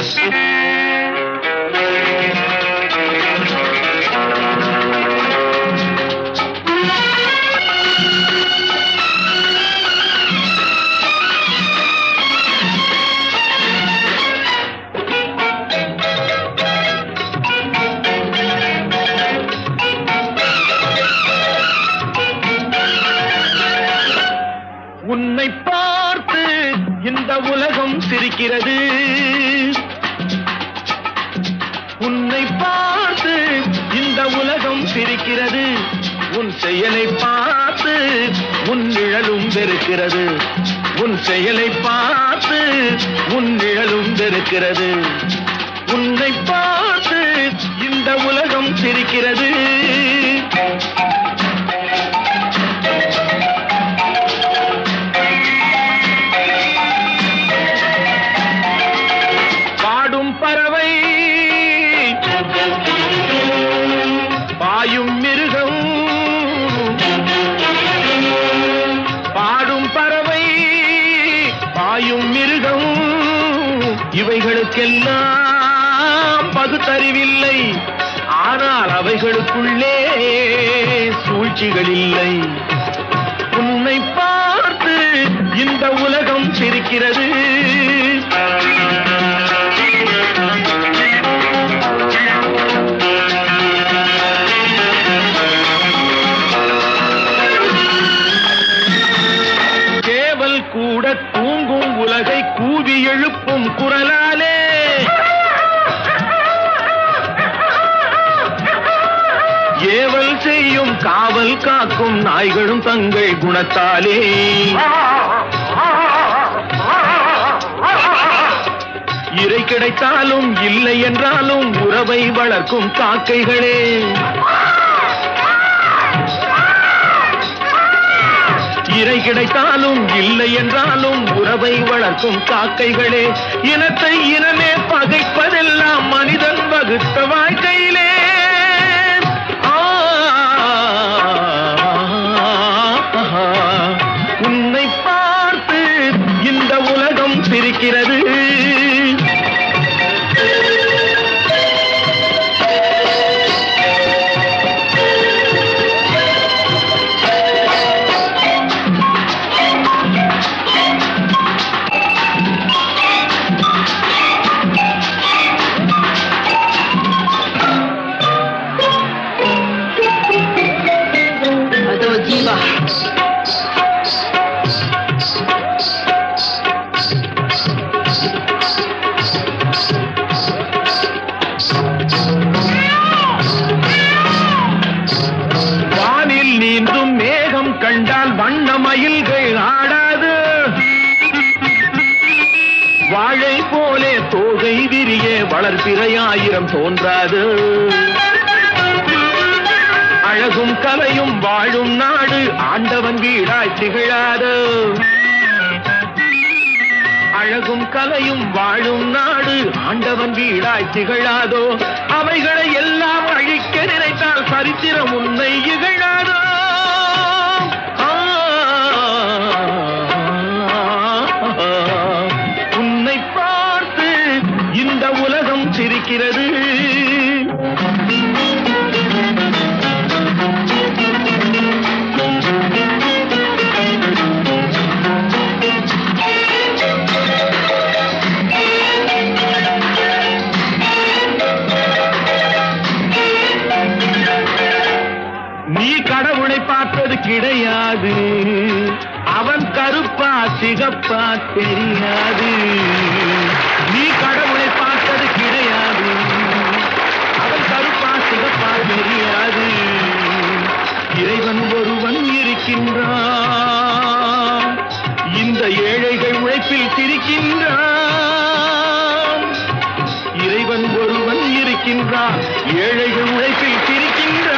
உன்னை பார்த்து இந்த உலகம் சிரிக்கிறது உன்னை பார்த்து இந்த உலகம் சிரிக்கிறது உன் செயலை பார்த்து உன் நிழலும் வெறுக்கிறது உன் செயலை பார்த்து உன் நிழலும் வெறுக்கிறது உன்னை பார்த்து இந்த உலகம் சிரிக்கிறது பாடும் பறவை பாயும் மிருகம் பாடும் பறவை பாயும் மிருகம் இவைகளுக்கெல்லாம் பகுத்தறிவில்லை ஆனால் அவைகளுக்குள்ளே சூழ்ச்சிகள் இல்லை உன்னை பார்த்து இந்த உலகம் சிரிக்கிறது சேவல் கூட தூங்கும் உலகை கூவி எழுப்பும் குரலாலே ஏவல் செய்யும் காவல் காக்கும் நாய்களும் தங்கள் குணத்தாலே இறை கிடைத்தாலும் இல்லை என்றாலும் உறவை வளர்க்கும் காக்கைகளே இறை கிடைத்தாலும் இல்லை என்றாலும் உறவை வளர்க்கும் காக்கைகளே இனத்தை இனமே பகைப்பதெல்லாம் மனிதன் வகுத்த வாழ்க்கையிலே ஆ, உன்னை பார்த்து இந்த உலகம் சிரிக்கிறது அதோ ஜீவா வானில் நீந்தும் மேகம் கண்டால் வண்ண மயில்கள் ஆடாது வாழை போலே தோகை விரிய வளர்பிறையாயிரம் தோன்றாது அழகும் கலையும் வாழும் நாடு ஆண்டவன் வீடாய் திகழாது அழகும் கலையும் வாழும் நாடு ஆண்டவன் வீடாய் திகழாதோ அவைகளை எல்லாம் அழிக்க நினைத்தால் சரித்திரம் உன்னை இகழாதோ ஆ, உன்னை பார்த்து இந்த உலகம் சிரிக்கிறது நீ கடவுளை பார்த்தது கிடையாது அவன் கருப்பா சிகப்பா தெரியாது நீ கடவுளை பார்த்தது கிடையாது அவன் கருப்பா சிகப்பா தெரியாது இறைவன் ஒருவன் இருக்கின்றான் இந்த ஏழைகள் உழைப்பில் சிரிக்கின்றான் இறைவன் ஒருவன் இருக்கின்றான் ஏழைகள் உழைப்பில் சிரிக்கின்றான்